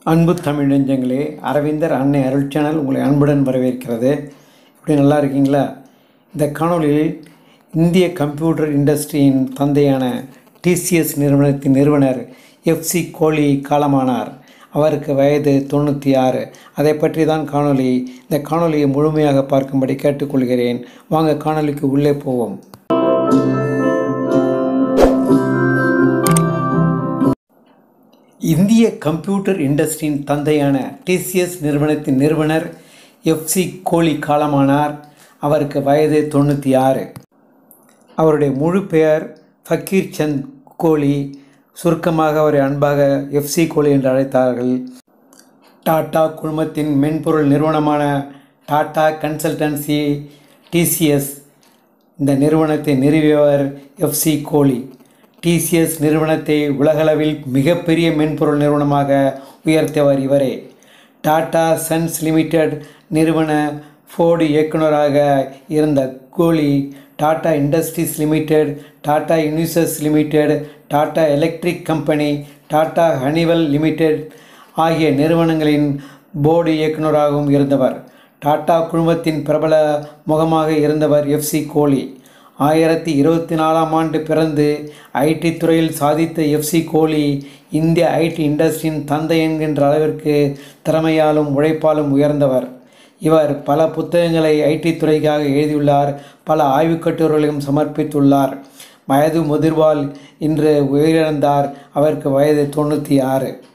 அன்பு தமிழ் நெஞ்சங்களே அரவிந்தர் அன்னை அருள் சேனல் உங்களை அன்புடன் வரவேற்கிறது இப்படி நல்லா இருக்கீங்களா இந்த காணொளியில் இந்திய கம்ப்யூட்டர் இண்டஸ்ட்ரியின் தந்தையான டிசிஎஸ் நிறுவனத்தின் நிறுவனர் எஃப்சி கோலி காலமானார் அவருக்கு வயது தொண்ணூற்றி ஆறு அதை பற்றி தான் காணொளி இந்த காணொளியை முழுமையாக பார்க்கும்படி கேட்டுக்கொள்கிறேன் வாங்க காணொளிக்கு உள்ளே போவோம் இந்திய கம்ப்யூட்டர் இண்டஸ்ட்ரியின் தந்தையான டிசிஎஸ் நிறுவனத்தின் நிறுவனர் எஃப்சி கோலி காலமானார் அவருக்கு வயது தொண்ணூற்றி ஆறு அவருடைய முழு பெயர் ஃபக்கீர் சந்த் கோலி சுருக்கமாக அவரை அன்பாக எஃப்சி கோலி என்று அழைத்தார்கள் டாடா குழுமத்தின் மென்பொருள் நிறுவனமான டாடா கன்சல்டன்சி டிசிஎஸ் இந்த நிறுவனத்தை நிறுவியவர் எஃப்சி கோலி டிசிஎஸ் நிறுவனத்தை உலகளவில் மிகப்பெரிய மென்பொருள் நிறுவனமாக உயர்த்தியவர் இவரே டாடா சன்ஸ் லிமிடெட் நிறுவன ஃபோர்டு இயக்குநராக இருந்த Kohli Tata industries limited Tata Unisys limited Tata electric company Tata Honeywell limited ஆகிய நிறுவனங்களின் போர்டு இயக்குநராகவும் இருந்தவர் டாடா குழுமத்தின் பிரபல முகமாக இருந்தவர் எஃப்சி கோலி ஆயிரத்தி இருபத்தி நாலாம் ஆண்டு பிறந்து ஐடி துறையில் சாதித்த எஃப்சி கோலி இந்திய ஐடி இண்டஸ்ட்ரியின் தந்தை என்கின்ற அளவிற்கு திறமையாலும் உழைப்பாலும் உயர்ந்தவர் இவர் பல புத்தகங்களை ஐடி துறைக்காக எழுதியுள்ளார் பல ஆய்வுக் கட்டுரைகளையும் சமர்ப்பித்துள்ளார் வயது முதிர்வால் இன்று உயிரிழந்தார் அவருக்கு வயது தொண்ணூற்றி ஆறு